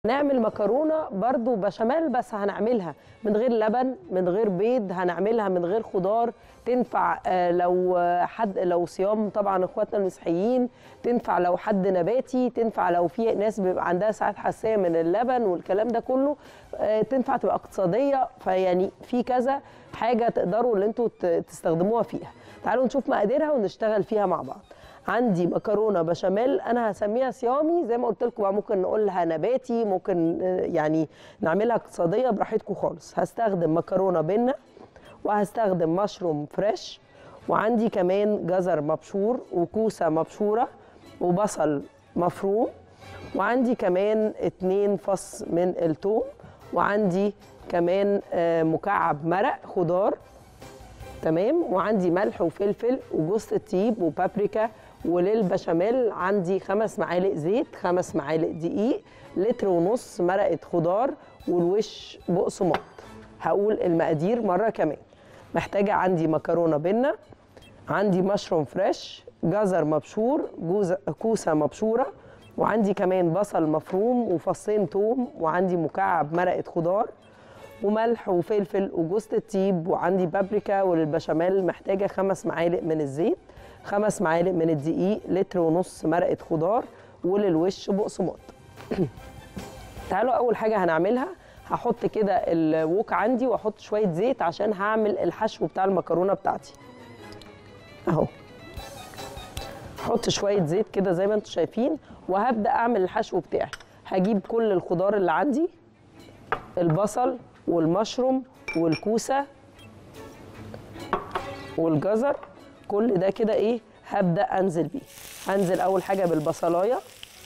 نعمل مكرونه برضو بشاميل بس هنعملها من غير لبن من غير بيض هنعملها من غير خضار تنفع آه، لو آه، حد لو صيام طبعا اخواتنا المسيحيين تنفع لو حد نباتي تنفع لو في ناس بيبقى عندها ساعات حساسيه من اللبن والكلام ده كله آه، تنفع تبقى اقتصاديه فيعني في كذا حاجه تقدروا ان انتوا ت- تستخدموها فيها تعالوا نشوف مقاديرها ونشتغل فيها مع بعض عندي مكرونه بشاميل انا هسميها صيامي زي ما قلت لكم بقى ممكن نقولها نباتي ممكن آه، يعني نعملها اقتصاديه براحتكم خالص هستخدم مكرونه بنه وهستخدم مشروم فريش وعندي كمان جزر مبشور وكوسه مبشوره وبصل مفروم وعندي كمان اتنين فص من الثوم وعندي كمان آه، مكعب مرق خضار تمام وعندي ملح وفلفل وجوز الطيب وبابريكا وللبشاميل عندي خمس معالق زيت خمس معالق دقيق لتر ونص مرقه خضار والوش بقسماط هقول المقادير مره كمان محتاجه عندي مكرونه بنه عندي مشروم فريش جزر مبشور جوز كوسه مبشوره وعندي كمان بصل مفروم وفصين توم وعندي مكعب مرقه خضار وملح وفلفل وجوز الطيب وعندي بابريكا وللبشاميل محتاجه خمس معالق من الزيت خمس معالق من الدقيق لتر ونص مرقه خضار وللوش بقسماط تعالوا اول حاجه هنعملها هحط كده الوك عندي واحط شويه زيت عشان هعمل الحشو بتاع المكرونه بتاعتي اهو احط شويه زيت كده زي ما انتم شايفين وهبدا اعمل الحشو بتاعي هجيب كل الخضار اللي عندي البصل والمشروم والكوسه والجزر كل ده كده ايه هبدا انزل بيه هنزل اول حاجه بالبصلايه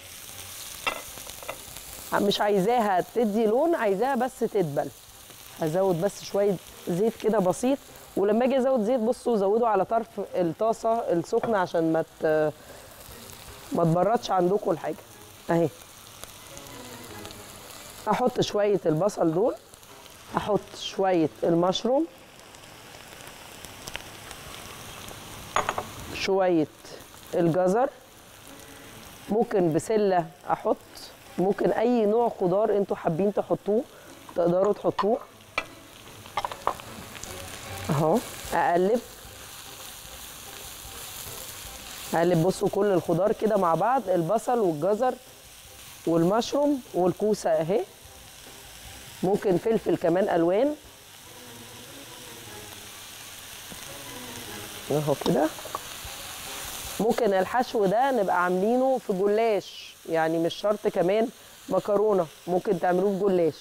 مش عايزاها تدي لون عايزاها بس تدبل هزود بس شويه زيت كده بسيط ولما اجي ازود زيت بصوا زودوا على طرف الطاسه السخنه عشان ما ت- ما تبردش عندكم الحاجه اهي احط شويه البصل دول احط شويه المشروم شويه الجزر ممكن بسله احط ممكن اي نوع خضار انتوا حابين تحطوه تقدروا تحطوه اهو اقلب اقلب بصوا كل الخضار كده مع بعض البصل والجزر والمشروم والكوسه اهي ممكن فلفل كمان الوان اهو كده ممكن الحشو ده نبقى عاملينه في جلاش يعني مش شرط كمان مكرونه ممكن تعملوه في جلاش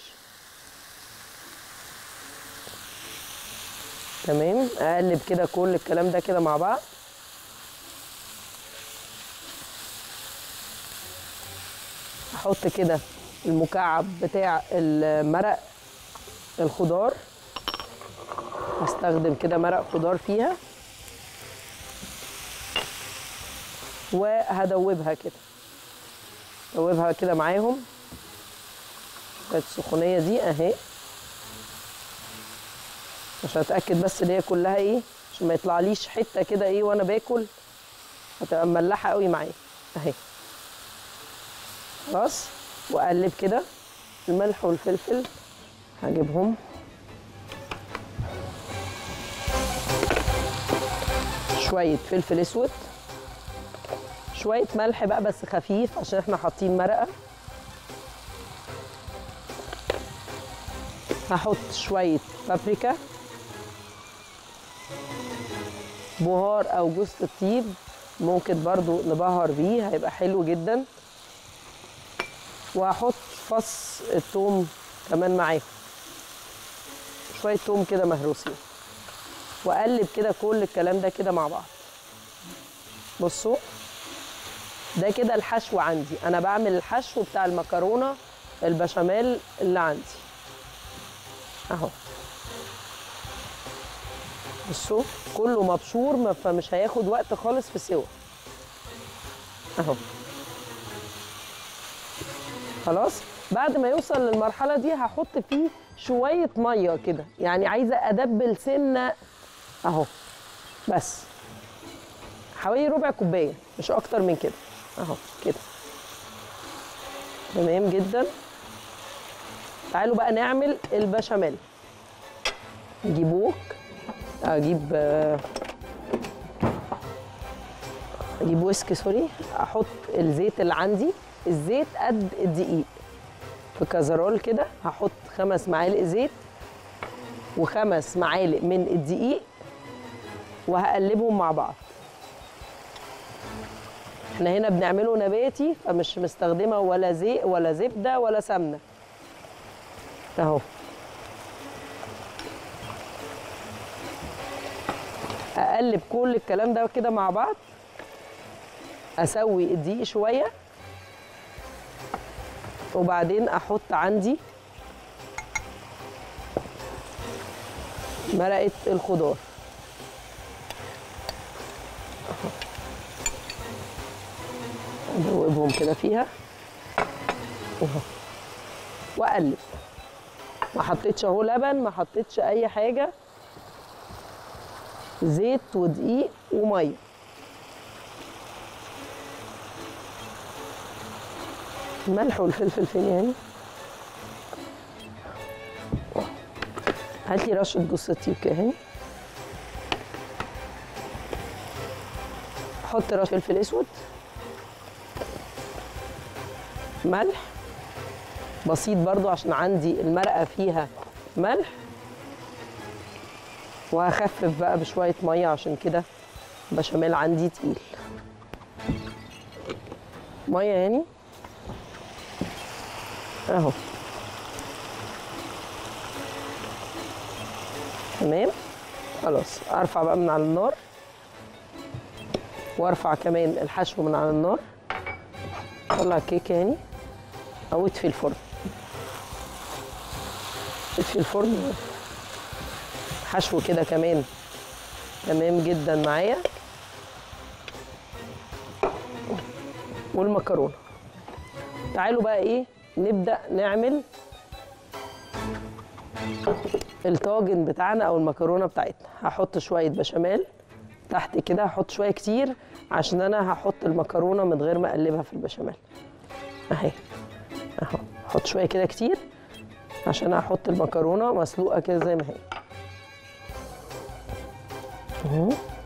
تمام اقلب كده كل الكلام ده كده مع بعض احط كده المكعب بتاع المرق الخضار هستخدم كده مرق خضار فيها وهدوبها كده دوبها كده معاهم بقت السخونيه دي اهي عشان اتاكد بس ان هي كلها ايه عشان ما يطلعليش حته كده ايه وانا باكل هتبقى مملحه قوي معايا اهي خلاص واقلب كده الملح والفلفل هجيبهم شويه فلفل اسود شويه ملح بقى بس خفيف عشان احنا حاطين مرقه هحط شويه بابريكا بهار او جوز الطيب ممكن برضو نبهر بيه هيبقى حلو جدا وهحط فص الثوم كمان معاه شويه ثوم كده مهروسين واقلب كده كل الكلام ده كده مع بعض بصوا ده كده الحشو عندي انا بعمل الحشو بتاع المكرونه البشاميل اللي عندي اهو بصوا كله مبشور ما- فمش هياخد وقت خالص في سوا اهو خلاص بعد ما يوصل للمرحله دي هحط فيه شويه ميه كده يعني عايزه ادبل سنه اهو بس حوالي ربع كوبايه مش اكتر من كده اهو كده تمام جدا تعالوا بقى نعمل البشاميل نجيب ووك اجيب آه، اجيب ويسك سوري احط الزيت اللي عندي الزيت قد الدقيق في كازرول كده هحط خمس معالق زيت وخمس معالق من الدقيق وهقلبهم مع بعض احنا هنا بنعمله نباتي فمش مستخدمه ولا زيت ولا زبده ولا سمنه اهو اقلب كل الكلام ده كده مع بعض اسوي الدقيق شويه وبعدين احط عندي مرقه الخضار ادوبهم كده فيها أهو. واقلب ما حطيتش اهو لبن ما حطيتش اي حاجه زيت ودقيق وميه الملح والفلفل فين يعني هات لي رشه جوز الطيب كده اهي حط رشه فلفل اسود ملح بسيط برضو عشان عندي المرقه فيها ملح وهخفف بقى بشويه ميه عشان كده بشاميل عندي تقيل ميه يعني اهو تمام خلاص ارفع بقى من على النار وارفع كمان الحشو من على النار اطلع الكيكه يعني او اطفي الفرن اطفي الفرن حشو كده كمان تمام جدا معايا والمكرونه تعالوا بقى ايه نبدا نعمل الطاجن بتاعنا او المكرونه بتاعتنا هحط شويه بشاميل تحت كده هحط شويه كتير عشان انا هحط المكرونه من غير ما اقلبها في البشاميل اهي اهو احط شويه كده كتير عشان احط المكرونه مسلوقه كده زي ما هي اهو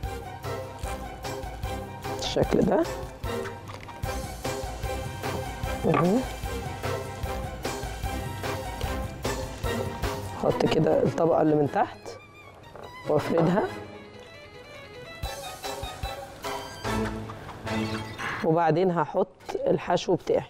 بالشكل ده اهو احط كده الطبقه اللي من تحت وافردها وبعدين هحط الحشو بتاعي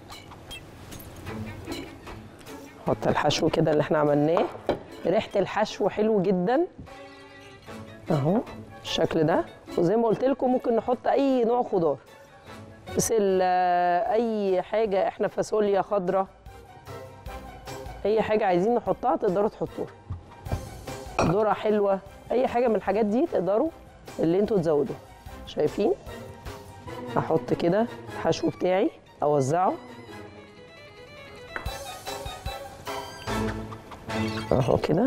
احط الحشو كده اللي احنا عملناه ريحه الحشو حلو جدا اهو بالشكل ده وزي ما قلت لكم ممكن نحط اي نوع خضار بسله اي حاجه احنا فاصوليا خضراء اي حاجه عايزين نحطها تقدروا تحطوها ذره حلوه اي حاجه من الحاجات دي تقدروا اللي انتوا تزودوها شايفين هحط كده الحشو بتاعي اوزعه اهو كده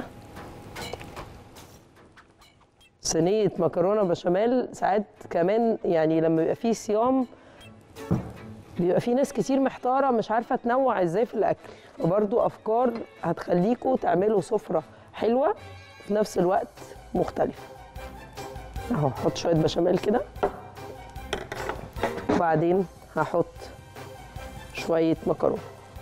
صينيه مكرونه بشاميل ساعات كمان يعني لما بيبقى فيه صيام بيبقى في ناس كتير محتاره مش عارفه تنوع ازاي في الاكل وبرضو افكار هتخليكوا تعملوا سفره حلوه في نفس الوقت مختلفه اهو احط شويه بشاميل كده وبعدين هحط شويه مكرونه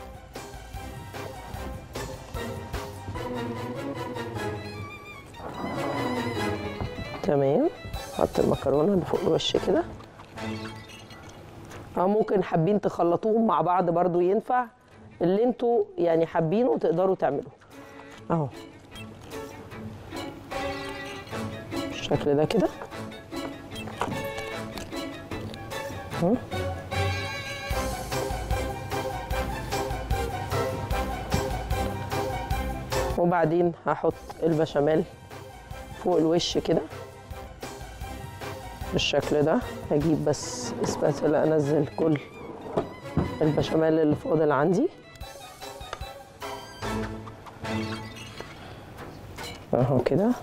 تمام حط المكرونه اللي فوق الوش كده او ممكن حابين تخلطوهم مع بعض برضو ينفع اللي انتوا يعني حابينه تقدروا تعملوه اهو بالشكل ده كده اهو. وبعدين هحط البشاميل فوق الوش كده بالشكل ده هجيب بس اسباتولا انزل كل البشاميل اللي فاضل عندي اهو كده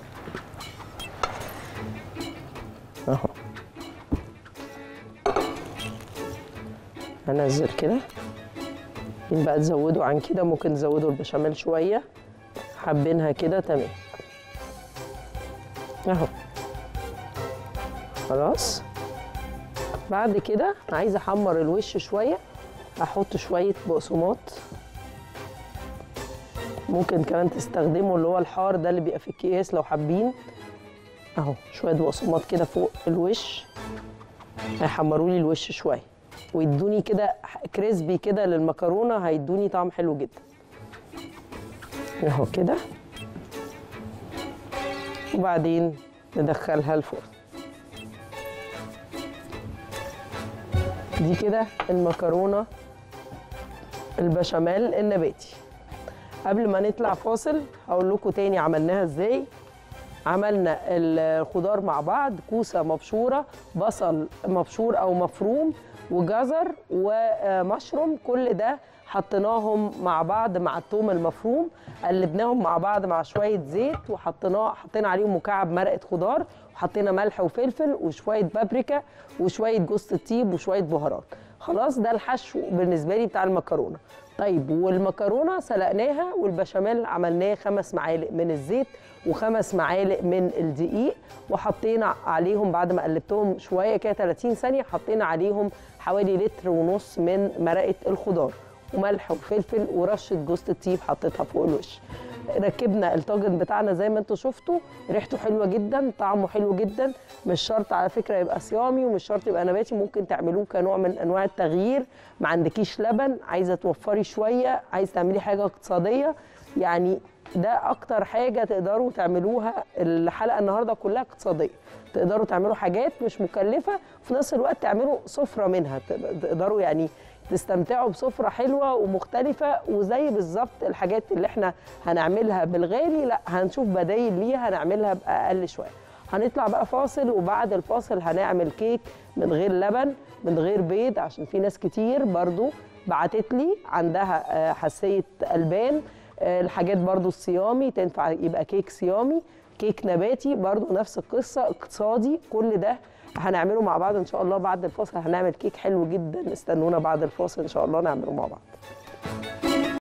اهو انزل كده حابين بقى تزودوا عن كده ممكن تزودوا البشاميل شويه حابينها كده تمام اهو خلاص بعد كده عايزه احمر الوش شويه احط شويه بقسماط ممكن كمان تستخدموا اللي هو الحار ده اللي بيبقى في الكيس لو حابين اهو شويه بقسماط كده فوق الوش هيحمروا لي الوش شويه ويدوني كده كريسبي كده للمكرونه هيدوني طعم حلو جدا اهو كده وبعدين ندخلها الفرن دي كده المكرونه البشاميل النباتي قبل ما نطلع فاصل هقول لكم تاني عملناها ازاي عملنا الخضار مع بعض كوسه مبشوره بصل مبشور او مفروم وجزر ومشروم كل ده حطيناهم مع بعض مع الثوم المفروم قلبناهم مع بعض مع شويه زيت وحطيناه حطينا عليهم مكعب مرقه خضار وحطينا ملح وفلفل وشويه بابريكا وشويه جوز الطيب وشويه بهارات خلاص ده الحشو بالنسبه لي بتاع المكرونه طيب والمكرونه سلقناها والبشاميل عملناه خمس معالق من الزيت وخمس معالق من الدقيق وحطينا عليهم بعد ما قلبتهم شويه كده 30 ثانيه حطينا عليهم حوالي لتر ونص من مرقه الخضار وملح وفلفل ورشه جوز الطيب حطيتها فوق الوش ركبنا الطاجن بتاعنا زي ما انتم شفتوا ريحته حلوه جدا طعمه حلو جدا مش شرط على فكره يبقى صيامي ومش شرط يبقى نباتي ممكن تعملوه كنوع من انواع التغيير ما عندكيش لبن عايزه توفري شويه عايزه تعملي حاجه اقتصاديه يعني ده اكتر حاجه تقدروا تعملوها الحلقه النهارده كلها اقتصاديه تقدروا تعملوا حاجات مش مكلفه وفي نفس الوقت تعملوا سفره منها تقدروا يعني تستمتعوا بسفرة حلوة ومختلفة وزي بالظبط الحاجات اللي احنا هنعملها بالغالي لا هنشوف بدايل ليها هنعملها بأقل شوية هنطلع بقى فاصل وبعد الفاصل هنعمل كيك من غير لبن من غير بيض عشان في ناس كتير برضو بعتت لي عندها حساسية ألبان الحاجات برضو الصيامي تنفع يبقى كيك صيامي كيك نباتي برضو نفس القصة اقتصادي كل ده هنعمله مع بعض ان شاء الله بعد الفاصل هنعمل كيك حلو جدا استنونا بعد الفاصل ان شاء الله نعمله مع بعض